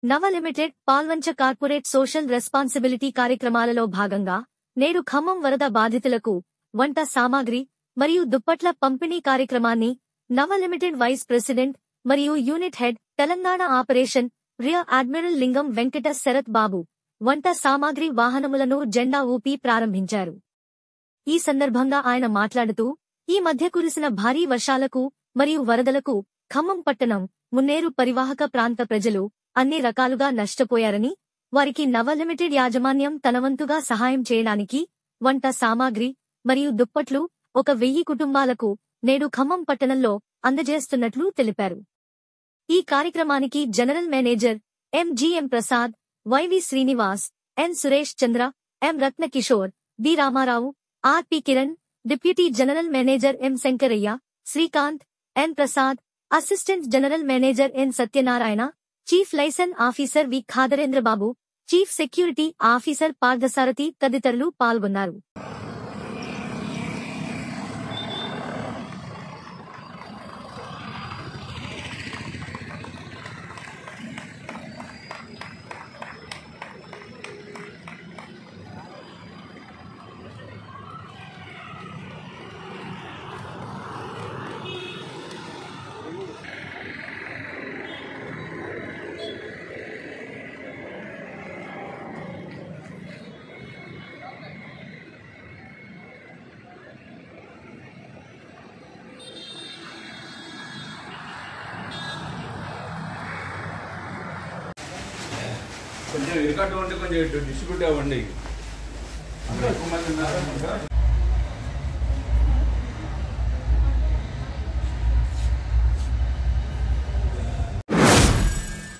నవ limited Palvancha corporate social responsibility కార్యక్రమాలలో భాగంగా నేడు ఖమ్మం వరద బాధితులకు వంట సామాగ్రి మరియు దుప్పట్ల పంపిణీ కార్యక్రమాన్ని నవ లిమిటెడ్ వైస్ ప్రెసిడెంట్ మరియు unit head Telangana operation rear admiral Lingam Venkata Sarath బాబు వంట సామాగ్రి వాహనములను జెండా ఊపి ప్రారంభించారు ఈ సందర్భంగా ఆయన మాట్లాడుతూ ఈ మధ్య కురిసిన భారీ వర్షాలకు మరియు వరదలకు ఖమ్మం పట్టణం మున్నేరు పరివాహక ప్రాంత ప్రజలు అన్ని రకాలుగా నష్టపోయారని వారికి నవ లిమిటెడ్ యాజమాన్యం తనవంతుగా సహాయం చేయడానికి వంట సామాగ్రి మరియు దుప్పట్లు ఒక వెయ్యి కుటుంబాలకు నేడు ఖమ్మం పట్టణంలో అందజేస్తున్నట్లు తెలిపారు ఈ కార్యక్రమానికి general manager MGM Prasad YV Srinivas N Suresh Chandra M Ratnakishore B Ramarao RP Kiran deputy general manager M Shankaraiah Srikanth N Prasad assistant general manager N Satyanarayana chief liaison officer V Khadarendrababu chief security officer Parthasarathy తదితరులు పాల్గొన్నారు కొంచెం ఇరుకట్టు ఉంటే కొంచెం డిస్ట్రిబ్యూట్ అవ్వండి అందరూ ఎక్కువ మంది ఉన్నారు కనుక